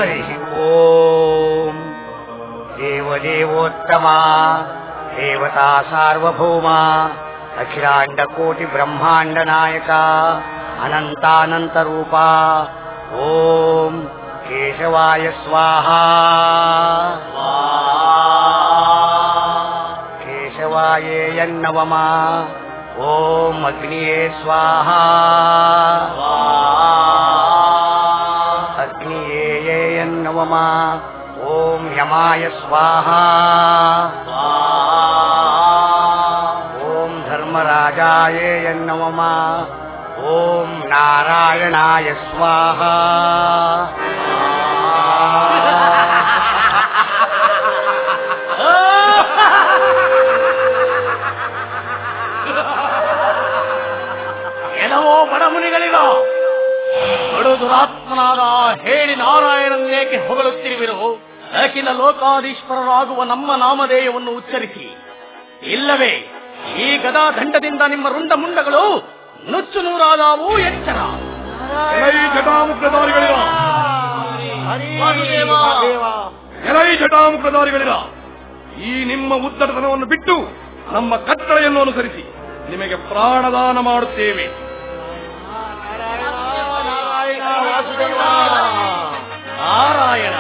हरिः ओम् देवदेवोत्तमा देवता सार्वभौमा अखिलाण्डकोटिब्रह्माण्डनायका अनन्तानन्तरूपा ॐ केशवाय स्वाहा केशवाय यन्नवमा ॐ अग्निये स्वाहा अग्निये ये यन्नवमा ॐ यमाय स्वाहा ॐ धर्मराजाय यन्नवमा ॐ नारायणाय स्वाहा ಏನವೋ ಬಡಮುನಿಗಳಿಗ ಬಡು ದುರಾತ್ಮನಾದ ಹೇಳಿ ನಾರಾಯಣನ್ನೇಕೆ ಹೊಗಳುತ್ತಿರುವಿರು ಅಖಿಲ ಲೋಕಾಧೀಶ್ವರರಾಗುವ ನಮ್ಮ ನಾಮಧೇಯವನ್ನು ಉಚ್ಚರಿಸಿ ಇಲ್ಲವೇ ಈ ಗದಾ ದಂಡದಿಂದ ನಿಮ್ಮ ರುಂಡ ಮುಂಡಗಳು ನುಚ್ಚು ನೂರಾದವು ಎಚ್ಚರ ಎಲೈ ಜಟಾಮುಖಧಾರಿಗಳಿರ ಎಲೈ ಜಟಾಮುಖಧಾರಿಗಳಿರ ಈ ನಿಮ್ಮ ಉದ್ದಟತನವನ್ನು ಬಿಟ್ಟು ನಮ್ಮ ಕಟ್ಟಳೆಯನ್ನು ಅನುಸರಿಸಿ ನಿಮಗೆ ಪ್ರಾಣದಾನ ಮಾಡುತ್ತೇವೆ ನಾರಾಯಣ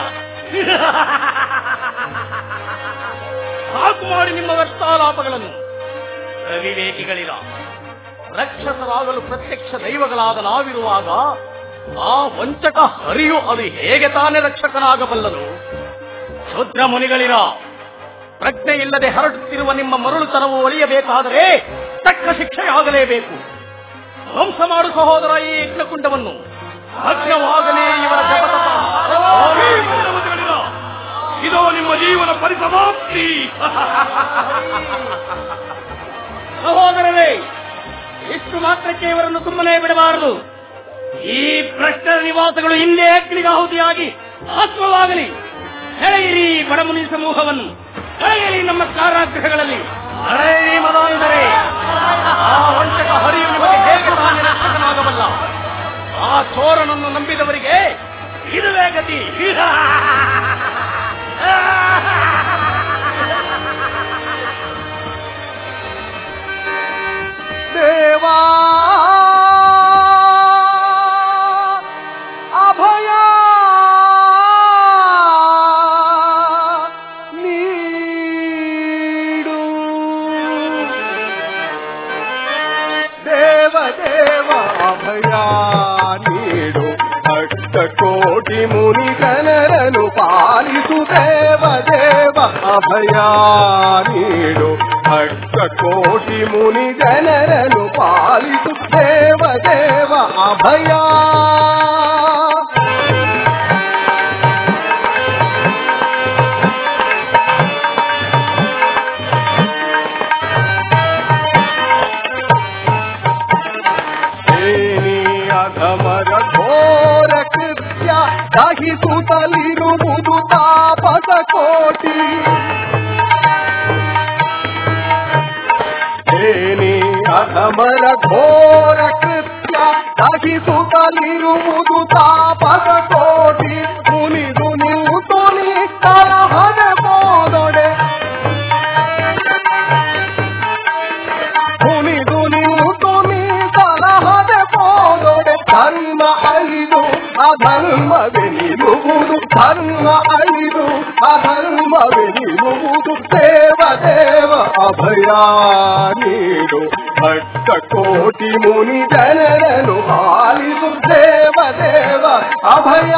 ಸಾಕು ಮಾಡಿ ನಿಮ್ಮ ವ್ಯರ್ಥಾಲಾಪಗಳನ್ನು ಅವಿವೇಕಿಗಳಿರ ರಕ್ಷಸರಾಗಲು ಪ್ರತ್ಯಕ್ಷ ದೈವಗಳಾದ ನಾವಿರುವಾಗ ಆ ವಂಚಕ ಹರಿಯು ಅದು ಹೇಗೆ ತಾನೇ ರಕ್ಷಕನಾಗಬಲ್ಲನು ಕ್ಷುದ್ರ ಮುನಿಗಳಿರ ಪ್ರಜ್ಞೆ ಇಲ್ಲದೆ ಹರಡುತ್ತಿರುವ ನಿಮ್ಮ ಮರುಳುತನವು ಒಳಿಯಬೇಕಾದರೆ ತಕ್ಕ ಶಿಕ್ಷೆಯಾಗಲೇಬೇಕು ಧ್ವಂಸ ಮಾಡು ಸಹೋದರ ಈ ಯಜ್ಞಕುಂಡವನ್ನು ಭಗ್ನವಾಗಲೇ ಇವರ ಜಪತಪ ಈ ಮಂದಮತಿಗಳಿರ, ಇದೋ ನಿಮ್ಮ ಜೀವನ ಪರಿಸಮಾಪ್ತಿ ಸಹೋದರರೇ ಇಷ್ಟು ಮಾತ್ರಕ್ಕೆ ಇವರನ್ನು ಸುಮ್ಮನೆ ಬಿಡಬಾರದು ಈ ಭ್ರಷ್ಟ ನಿವಾಸಗಳು ಹಿಂದೆ ಅಗ್ನಿಗಾಹುತಿಯಾಗಿ ಭಸ್ಮವಾಗಲಿ ಸೆಳೆಯಿರಿ ಬಡಮುನಿ ಸಮೂಹವನ್ನು ಸೆಳೆಯಿರಿ ನಮ್ಮ ಕಾರಾಗೃಹಗಳಲ್ಲಿ ಸೆಳೆಯಿರಿ ಮದಾಂಧರೇ ಆ ವಂಚಕ ಹರಿಯು ನಿಮಗೆ ಹೇಗೆ ತಾನೇ ರಕ್ಷಕನಾಗಬಲ್ಲ ಆ ಚೋರನನ್ನು ನಂಬಿದವರಿಗೆ ಇದುವೇ ಗತಿ ದೇವಾ ಅಭಯ ನೀಡು ದೇವ ದೇವ ಅಭಯ ನೀಡು ಭಕ್ತ ಕೋಟಿ ಮುನಿ ಜನರನ್ನು ಪಾಲಿಸು ದೇವ ದೇವ ಅಭಯ ನೀಡು ಭಕ್ತ ಕೋಟಿ ಮುನಿ ಜನರನ್ನು ಪಾಲಿಸು ದೇವ ದೇವ ಅಭಯ ಸೇನಿ ಅಧಮರ ಘೋರ ಕೃತ್ಯ ದಹಿಸುತ್ತಲಿರುವುದು ತಾಪಸ ಕೋಟಿ ಸೇನಿ ಅಧಮರ ಘೋರ ಕೃತ್ಯ ದಹಿಸುತ್ತಲಿರುವುದು ತಾಪಸ ಕೋಟಿ ಮುನಿದು ನೀವು ತುನಿ ತರಹದ ಬೋದೊಡೆ ಕುಣಿದು ನೀವು ತುನಿ ಸಲಹದೆ ಹೋದೊಡೆ ಧರ್ಮ ಅಳಿದು ಅಧರ್ಮವೆನಿರುವುದು ಧರ್ಮ ಅಳಿದು ಅಧರ್ಮವೆನಿರುವುದು ದೇವ ದೇವ ಅಭಯ ನೀಡು ಭಕ್ತ ಕೋಟಿ ಮುನಿ ಜನರನ್ನು ಆಲಿಸು ದೇವ ದೇವ ಅಭಯ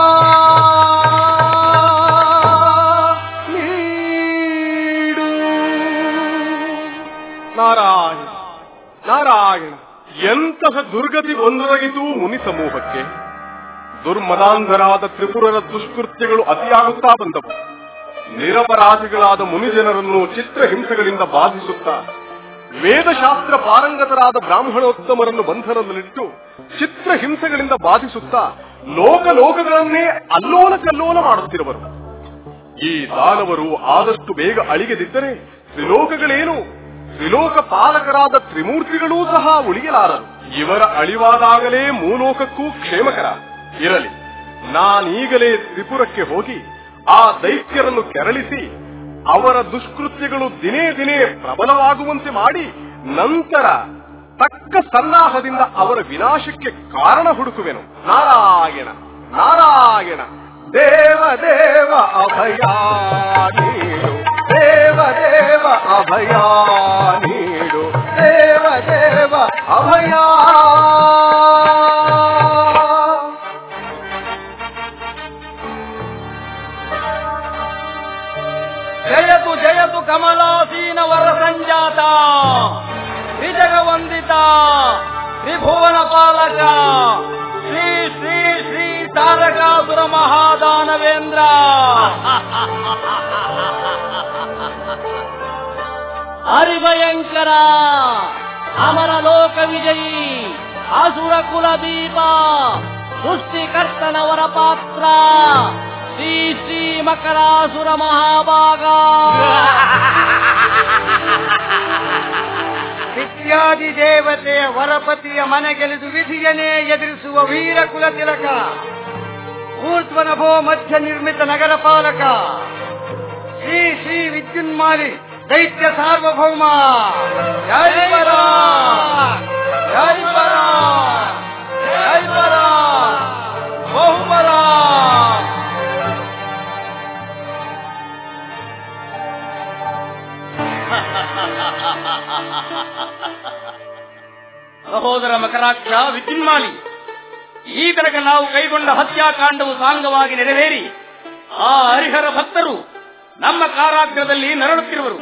ನೀಡು ನಾರಾಯಣ ನಾರಾಯಣ ಎಂತಹ ದುರ್ಗತಿ ಒಂದೊದಗಿತು ಮುನಿ ಸಮೂಹಕ್ಕೆ ದುರ್ಮದಾಂಧರಾದ ತ್ರಿಪುರರ ದುಷ್ಕೃತ್ಯಗಳು ಅತಿಯಾಗುತ್ತಾ ಬಂದವು ನಿರಪರಾಧಿಗಳಾದ ಮುನಿಜನರನ್ನು ಚಿತ್ರಹಿಂಸೆಗಳಿಂದ ಬಾಧಿಸುತ್ತಾ ವೇದಶಾಸ್ತ್ರ ಪಾರಂಗತರಾದ ಬ್ರಾಹ್ಮಣೋತ್ತಮರನ್ನು ಬಂಧನದಲ್ಲಿಟ್ಟು ಚಿತ್ರಹಿಂಸೆಗಳಿಂದ ಬಾಧಿಸುತ್ತಾ ಲೋಕ ಲೋಕಗಳನ್ನೇ ಅಲ್ಲೋಲ ಕಲ್ಲೋಲ ಮಾಡುತ್ತಿರುವರು ಈ ದಾನವರು ಆದಷ್ಟು ಬೇಗ ಅಳಿಗೆದಿದ್ದರೆ ತ್ರಿಲೋಕಗಳೇನು ತ್ರಿಲೋಕ ಪಾಲಕರಾದ ತ್ರಿಮೂರ್ತಿಗಳೂ ಸಹ ಉಳಿಯಲಾರರು ಇವರ ಅಳಿವಾದಾಗಲೇ ಮೂಲೋಕಕ್ಕೂ ಕ್ಷೇಮಕರ ಇರಲಿ ನಾನೀಗಲೇ ತ್ರಿಪುರಕ್ಕೆ ಹೋಗಿ ಆ ದೈತ್ಯರನ್ನು ಕೆರಳಿಸಿ ಅವರ ದುಷ್ಕೃತ್ಯಗಳು ದಿನೇ ದಿನೇ ಪ್ರಬಲವಾಗುವಂತೆ ಮಾಡಿ ನಂತರ ತಕ್ಕ ಸನ್ನಾಹದಿಂದ ಅವರ ವಿನಾಶಕ್ಕೆ ಕಾರಣ ಹುಡುಕುವೆನು ನಾರಾಯಣ ನಾರಾಯಣ ದೇವ ದೇವ ಅಭಯ ನೀಡು ದೇವ ದೇವ ಅಭಯ ನೀಡು ದೇವ ದೇವ ಅಭಯ ಜಯತು ಜಯತು ಕಮಲಾಸೀನ ವರ ಸಂಜಾತ ತ್ರಿಜಗವಂದಿತ ತ್ರಿಭುವನ ಪಾಲಕ ಶ್ರೀ ಶ್ರೀ ಶ್ರೀ ತಾರಕಾಸುರ ಮಹಾದಾನವೇಂದ್ರ ಹರಿಭಯಂಕರ ಅಮರ ಲೋಕ ವಿಜಯಿ ಅಸುರ ಕುಲ ದೀಪ ಸೃಷ್ಟಿಕರ್ತನವರ ಪಾತ್ರ ಶ್ರೀ ಶ್ರೀ ಮಕರಾಸುರ ಮಹಾಭಾಗ ವಿದ್ಯಾದಿ ದೇವತೆಯ ವರಪತಿಯ ಮನೆಗೆಳೆದು ವಿಧಿಯನೇ ಎದುರಿಸುವ ವೀರ ಕುಲ ತಿಲಕ ಊರ್ಧ್ವನಭೋ ಮಧ್ಯ ನಿರ್ಮಿತ ನಗರ ಪಾಲಕ ಶ್ರೀ ಶ್ರೀ ವಿದ್ಯುನ್ಮಾಲಿ ದೈತ್ಯ ಸಾರ್ವಭೌಮ ಜೈ ಬರ ಜೈ ಬರ ಜೈ ಬರ ಬಹುಬರ ಸಹೋದರ ಮಕರಾಕ್ಷ ವಿದ್ಯುನ್ಮಾಲಿ ಈ ತನಕ ನಾವು ಕೈಗೊಂಡ ಹತ್ಯಾಕಾಂಡವು ಸಾಂಗವಾಗಿ ನೆರವೇರಿ ಆ ಹರಿಹರ ಭಕ್ತರು ನಮ್ಮ ಕಾರಾಗ್ರದಲ್ಲಿ ನರಳುತ್ತಿರುವರು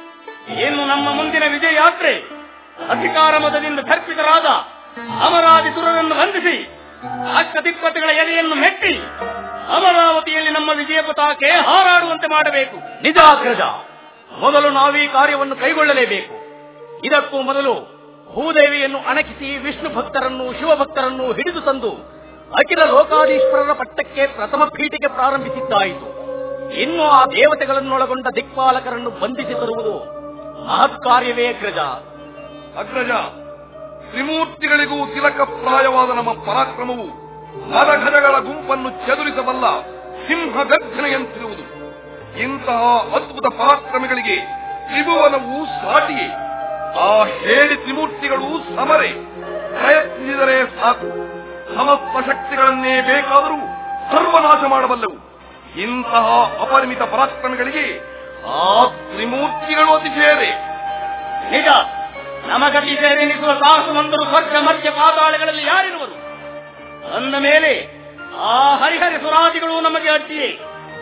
ಏನು ನಮ್ಮ ಮುಂದಿನ ವಿಜಯ ಯಾತ್ರೆ ಅಧಿಕಾರ ಮತದಿಂದ ತರ್ಪಿತರಾದ ಅಮರಾದಿ ಸುರರನ್ನು ಬಂಧಿಸಿ ಅಕ್ಕ ದಿಕ್ಕತೆಗಳ ಎಲೆಯನ್ನು ಮೆಟ್ಟಿ ಅಮರಾವತಿಯಲ್ಲಿ ನಮ್ಮ ವಿಜಯ ಪತಾಕೆ ಹಾರಾಡುವಂತೆ ಮಾಡಬೇಕು ನಿಜಾಗ್ರಜ ಮೊದಲು ನಾವೀ ಕಾರ್ಯವನ್ನು ಕೈಗೊಳ್ಳಲೇಬೇಕು ಇದಕ್ಕೂ ಮೊದಲು ಭೂದೇವಿಯನ್ನು ಅಣಕಿಸಿ ವಿಷ್ಣು ಭಕ್ತರನ್ನು ಶಿವಭಕ್ತರನ್ನು ಹಿಡಿದು ತಂದು ಅಖಿಲ ಲೋಕಾಧೀಶ್ವರರ ಪಟ್ಟಕ್ಕೆ ಪ್ರಥಮ ಪೀಠಿಗೆ ಪ್ರಾರಂಭಿಸಿದ್ದಾಯಿತು ಇನ್ನು ಆ ದೇವತೆಗಳನ್ನೊಳಗೊಂಡ ದಿಕ್ಪಾಲಕರನ್ನು ಬಂಧಿಸಿ ತರುವುದು ಮಹತ್ ಕಾರ್ಯವೇ ಅಗ್ರಜ ಅಗ್ರಜ ತ್ರಿಮೂರ್ತಿಗಳಿಗೂ ತಿಲಕಪ್ರಾಯವಾದ ನಮ್ಮ ಪರಾಕ್ರಮವು ಮರಘಜಗಳ ಗುಂಪನ್ನು ಚದುರಿಸಬಲ್ಲ ಸಿಂಹ ಗರ್ಜನೆಯಂತಿರುವುದು ಇಂತಹ ಅದ್ಭುತ ಪರಾಕ್ರಮಿಗಳಿಗೆ ತ್ರಿಭುವನವು ಸಾಟಿಯೇ ಆ ಹೇಳಿ ತ್ರಿಮೂರ್ತಿಗಳು ಸಮರೆ ಪ್ರಯತ್ನಿಸಿದರೆ ಸಾಕು ಸಮಸ್ತ ಶಕ್ತಿಗಳನ್ನೇ ಬೇಕಾದರೂ ಸರ್ವನಾಶ ಮಾಡಬಲ್ಲವು ಇಂತಹ ಅಪರಿಮಿತ ಪರಾಕ್ರಮಿಗಳಿಗೆ ಆ ತ್ರಿಮೂರ್ತಿಗಳು ಅತಿಶಯರೇ ನಿಜ ನಮಗತಿ ಸೇರೆನಿಸುವ ಸಾಹಸವಂತರು ಸ್ವರ್ಗ ಮಧ್ಯ ಪಾತಾಳಗಳಲ್ಲಿ ಯಾರಿರುವರು ಅಂದ ಮೇಲೆ ಆ ಹರಿಹರ ಸುರಾದಿಗಳು ನಮಗೆ ಅಡ್ಡಿಯೇ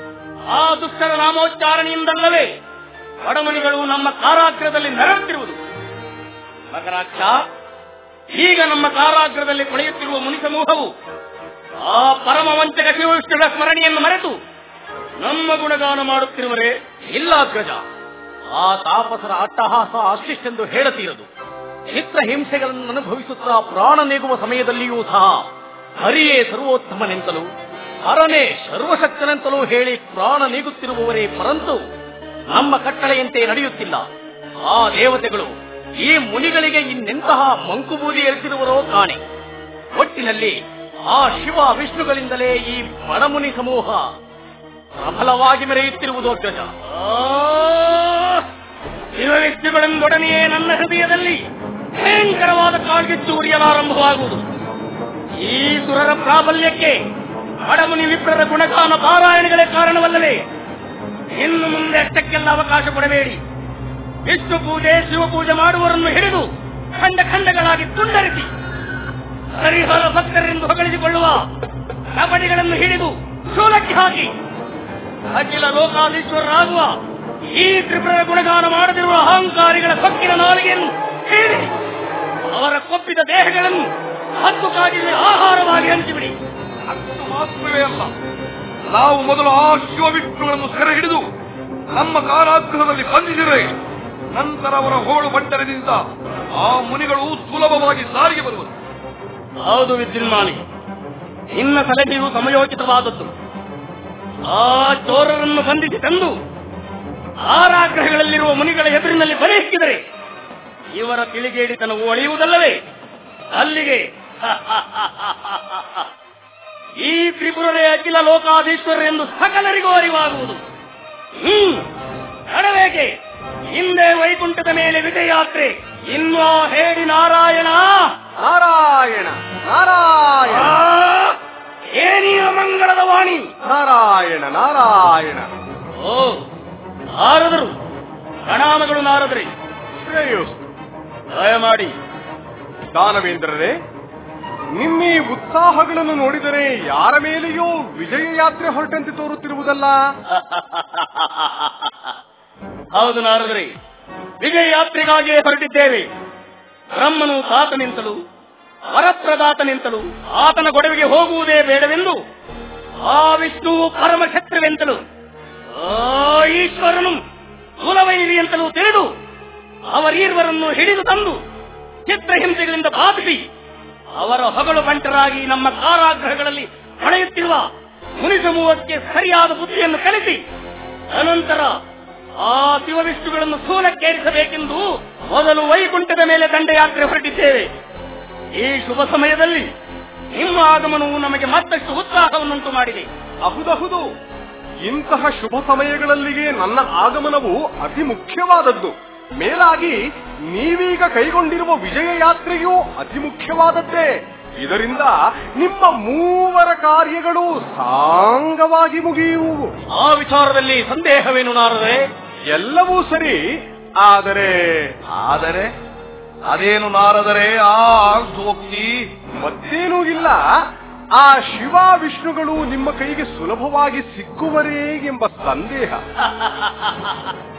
ಆ ದುಷ್ಟರ ನಾಮೋಚ್ಚಾರಣೆಯಿಂದಲ್ಲವೇ ಬಡಮಣಿಗಳು ನಮ್ಮ ಕಾರಾಗ್ರದಲ್ಲಿ ನರಳುತ್ತಿರುವುದು ಮಕರಾಕ್ಷ ಈಗ ನಮ್ಮ ಕಾರಾಗ್ರದಲ್ಲಿ ಕೊಳೆಯುತ್ತಿರುವ ಮುನಿ ಸಮೂಹವು ಆ ಪರಮ ವಂಚಕ ಶಿವವಿಷ್ಣುಗಳ ಸ್ಮರಣೆಯನ್ನು ಮರೆತು ನಮ್ಮ ಗುಣಗಾನ ಮಾಡುತ್ತಿರುವರೇ ಇಲ್ಲ ಅಗ್ರಜ ಆ ತಾಪಸರ ಅಟ್ಟಹಾಸ ಅಷ್ಟಿಷ್ಟೆಂದು ಹೇಳತೀರದು ಚಿತ್ರ ಹಿಂಸೆಗಳನ್ನು ಅನುಭವಿಸುತ್ತಾ ಪ್ರಾಣ ನೀಗುವ ಸಮಯದಲ್ಲಿಯೂ ಸಹ ಹರಿಯೇ ಸರ್ವೋತ್ತಮನೆಂತಲೂ ಹರನೇ ಸರ್ವಶಕ್ತನೆಂತಲೂ ಹೇಳಿ ಪ್ರಾಣ ನೀಗುತ್ತಿರುವವರೇ ಪರಂತು ನಮ್ಮ ಕಟ್ಟಳೆಯಂತೆ ನಡೆಯುತ್ತಿಲ್ಲ ಆ ದೇವತೆಗಳು ಈ ಮುನಿಗಳಿಗೆ ಇನ್ನೆಂತಹ ಮಂಕುಬೂದಿ ಎರೆಸಿರುವರೋ ಕಾಣೆ ಒಟ್ಟಿನಲ್ಲಿ ಆ ಶಿವ ವಿಷ್ಣುಗಳಿಂದಲೇ ಈ ಬಡಮುನಿ ಸಮೂಹ ಪ್ರಬಲವಾಗಿ ಮೆರೆಯುತ್ತಿರುವುದು ಅಗ್ರಜ ಶಿವ ವಿಷ್ಣುಗಳೆಂದೊಡನೆಯೇ ನನ್ನ ಹೃದಯದಲ್ಲಿ ಭಯಂಕರವಾದ ಕಾಳ್ಗಿಚ್ಚು ಉರಿಯಲಾರಂಭವಾಗುವುದು ಈ ಸುರರ ಪ್ರಾಬಲ್ಯಕ್ಕೆ ಬಡಮುನಿ ವಿಪ್ರರ ಗುಣಗಾನ ಪಾರಾಯಣಗಳೇ ಕಾರಣವಲ್ಲವೇ ಇನ್ನು ಮುಂದೆ ಅಷ್ಟಕ್ಕೆಲ್ಲ ಅವಕಾಶ ಕೊಡಬೇಡಿ ವಿಷ್ಣು ಪೂಜೆ ಶಿವ ಪೂಜೆ ಮಾಡುವವರನ್ನು ಹಿಡಿದು ಖಂಡ ಖಂಡಗಳಾಗಿ ತುಂಡರಿಸಿ ಹರಿಹರ ಭಕ್ತರೆಂದು ಹೊಗಳಿಸಿಕೊಳ್ಳುವ ಕಬಡಿಗಳನ್ನು ಹಿಡಿದು ಶೂಲಕ್ಕೆ ಹಾಕಿ ಅಖಿಲ ಲೋಕಾಧೀಶ್ವರರಾಗುವ ಈ ತ್ರಿಪುರ ಗುಣಗಾನ ಮಾಡದಿರುವ ಅಹಂಕಾರಿಗಳ ಸೊಕ್ಕಿನ ನಾಲಿಗೆಯನ್ನು ಹಿಡಿದು ಅವರ ಕೊಪ್ಪಿದ ದೇಹಗಳನ್ನು ಹತ್ತು ಕಾಜಿನ ಆಹಾರವಾಗಿ ಹಂಚಿಬಿಡಿ ಅಷ್ಟು ಮಾತ್ರವೇ ಅಲ್ಲ ನಾವು ಮೊದಲು ಆ ಶಿವವಿಷ್ಣುಗಳನ್ನು ಸೆರೆ ಹಿಡಿದು ನಮ್ಮ ಕಾರಾಗೃಹದಲ್ಲಿ ಬಂಧಿಸಿದರೆ ನಂತರ ಅವರ ಹೋಳು ಬಂಡರದಿಂದ ಆ ಮುನಿಗಳು ಸುಲಭವಾಗಿ ಸಾರಿಗೆ ಬರುವರು ಹೌದು ವಿದ್ಯುನ್ಮಾನಿ ನಿನ್ನ ಸಲಹೆಯು ಸಮಯೋಚಿತವಾದದ್ದು ಆ ಚೋರರನ್ನು ಬಂಧಿಸಿ ತಂದು ಆರಾಗ್ರಹಗಳಲ್ಲಿರುವ ಮುನಿಗಳ ಎದುರಿನಲ್ಲಿ ಬರೆ ಹಿಕ್ಕಿದರೆ ಇವರ ತಿಳಿಗೇಡಿತನವು ಅಳಿಯುವುದಲ್ಲವೇ ಅಲ್ಲಿಗೆ ಈ ತ್ರಿಪುರರೇ ಅಖಿಲ ಲೋಕಾಧೀಶ್ವರರೆಂದು ಸಕಲರಿಗೂ ಅರಿವಾಗುವುದು ಹ್ಮ್ ನಡಬೇಕೆ ಹಿಂದೆ ವೈಕುಂಠದ ಮೇಲೆ ವಿಜಯಯಾತ್ರೆ ಇನ್ನು ಹೇಳಿ ನಾರಾಯಣ ನಾರಾಯಣ ನಾರಾಯಣ ಆ, ಏನಿಯ ಮಂಗಳದ ವಾಣಿ ನಾರಾಯಣ ನಾರಾಯಣ ಓ ನಾರದರು ಪ್ರಣಾಮಗಳು ನಾರದರಿ ಶ್ರೇಯೋಸ್ತು ದಯಮಾಡಿ ದಾನವೇಂದ್ರರೇ ನಿಮ್ಮ ಈ ಉತ್ಸಾಹಗಳನ್ನು ನೋಡಿದರೆ ಯಾರ ಮೇಲೆಯೋ ವಿಜಯ ಯಾತ್ರೆ ಹೊರಟಂತೆ ತೋರುತ್ತಿರುವುದಲ್ಲ ಹೌದು ನಾರದರಿ ವಿಜಯ ಯಾತ್ರೆಗಾಗಿಯೇ ಹೊರಟಿದ್ದೇವೆ ಬ್ರಹ್ಮನು ತಾತನಿಂತಲೂ ವರಪ್ರದಾತನಿಂತಲೂ ಆತನ ಗೊಡವೆಗೆ ಹೋಗುವುದೇ ಬೇಡವೆಂದು ಆ ವಿಷ್ಣು ಪರಮಶತ್ರುವೆಂತಲೂ ಆ ಈಶ್ವರನು ಕುಲವೈರಿ ಅಂತಲೂ ತಿಳಿದು ಅವರೀರ್ವರನ್ನು ಹಿಡಿದು ತಂದು ಚಿತ್ರಹಿಂಸೆಗಳಿಂದ ಬಾಧಿಸಿ ಅವರ ಹೊಗಳು ಬಂಟರಾಗಿ ನಮ್ಮ ಕಾರಾಗೃಹಗಳಲ್ಲಿ ಹೊಳೆಯುತ್ತಿರುವ ಮುನಿಸಮೂಹಕ್ಕೆ ಸರಿಯಾದ ಬುದ್ಧಿಯನ್ನು ಕಲಿಸಿ ಅನಂತರ ಆ ಶಿವವಿಷ್ಣುಗಳನ್ನು ಸೂಲಕ್ಕೇರಿಸಬೇಕೆಂದು ಮೊದಲು ವೈಕುಂಠದ ಮೇಲೆ ದಂಡಯಾತ್ರೆ ಹೊರಟಿದ್ದೇವೆ ಈ ಶುಭ ಸಮಯದಲ್ಲಿ ನಿಮ್ಮ ಆಗಮನವು ನಮಗೆ ಮತ್ತಷ್ಟು ಉತ್ಸಾಹವನ್ನುಂಟು ಮಾಡಿದೆ ಅಹುದಹುದು ಇಂತಹ ಶುಭ ಸಮಯಗಳಲ್ಲಿಯೇ ನನ್ನ ಆಗಮನವು ಅತಿ ಮುಖ್ಯವಾದದ್ದು ಮೇಲಾಗಿ ನೀವೀಗ ಕೈಗೊಂಡಿರುವ ವಿಜಯ ಯಾತ್ರೆಯೂ ಅತಿ ಮುಖ್ಯವಾದದ್ದೇ ಇದರಿಂದ ನಿಮ್ಮ ಮೂವರ ಕಾರ್ಯಗಳು ಸಾಂಗವಾಗಿ ಮುಗಿಯುವು ಆ ವಿಚಾರದಲ್ಲಿ ಸಂದೇಹವೇನು ನಾರದೆ ಎಲ್ಲವೂ ಸರಿ ಆದರೆ ಆದರೆ ಅದೇನು ನಾರದರೆ ಆ ಸೋಕ್ತಿ ಮತ್ತೇನೂ ಇಲ್ಲ ಆ ಶಿವ ವಿಷ್ಣುಗಳು ನಿಮ್ಮ ಕೈಗೆ ಸುಲಭವಾಗಿ ಸಿಕ್ಕುವರೇ ಎಂಬ ಸಂದೇಹ